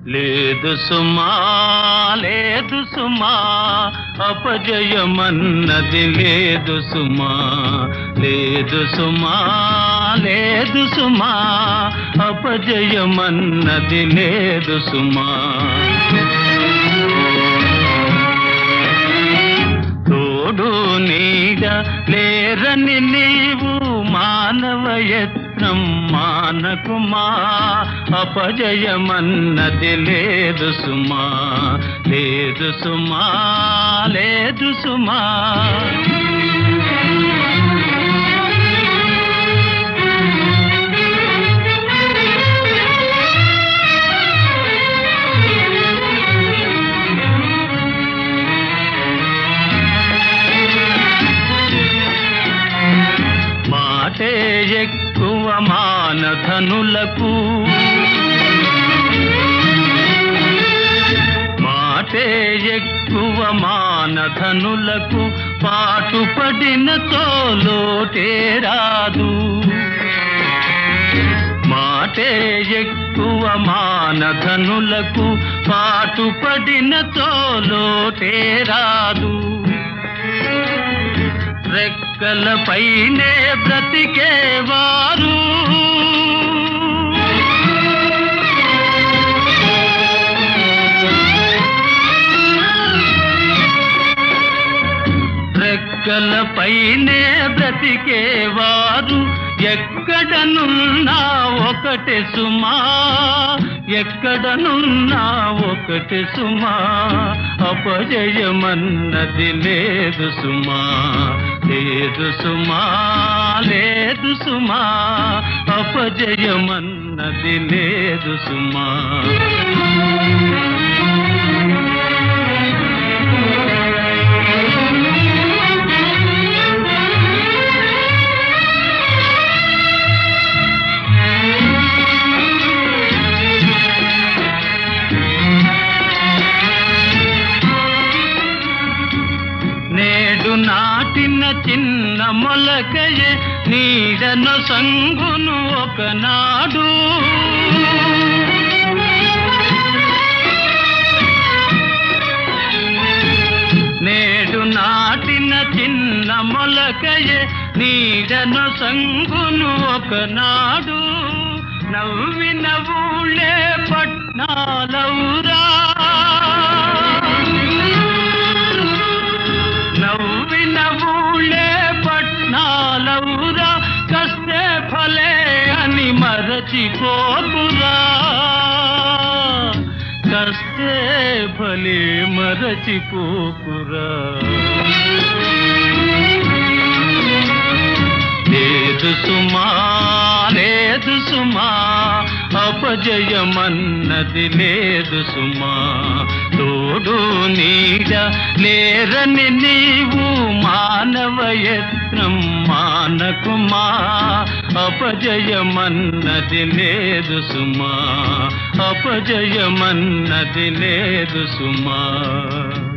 లేదు సుమా లేదు సుమా అపజయమన్నది లేదు సుమా లేదు సుమా లేదు సుమా అపజయమన్నది లేదు సుమా తోడు నీడ లేరని నీవు మానవ యత్నం మానకుమా అపజయమన్నది లేదు సుమా లేదు సుమా లేదు సుమా మాటే ఎక్కువ మానధనులకు మాటే ఎక్కువ మానధనులకు పాటుపడిన తోలోటే రాదు మాటే ఎక్కువ మానధనులకు పాటుపడిన తోలోటే రాదు రెక్కలపైనే బ్రతికేవారు రెక్కలపైనే బ్రతికేవారు ఎక్కడనున్నా ఒకటి సుమా ఎక్కడనున్నా ఒకటి సుమా అపజయమన్నది లేదు సుమా లేదు సుమా లేదు సుమా అపజయమన్నది లేదు సుమా నేడు నాటిన చిన్న మొలకయే నీడను సంగును ఒకనాడు నేడు నాటిన చిన్న మొలకయే నీడను సంగును ఒకనాడు నవ్విన ఊళ్ళే పట్నాలవురా నవ్విన ఊళ్ళే పట్నాలవురా కస్తే ఫలే అని మరచిపోకురా కస్తే ఫలే మరచిపోకురా లేదు సుమా లేదు సుమా అపజయమన్నది లేదు సుమా తోడు నీడ లేరని నీవు మానవ యత్నం మానకుమా అపజయమన్నది లేదు సుమా అపజయమన్నది లేదు సుమా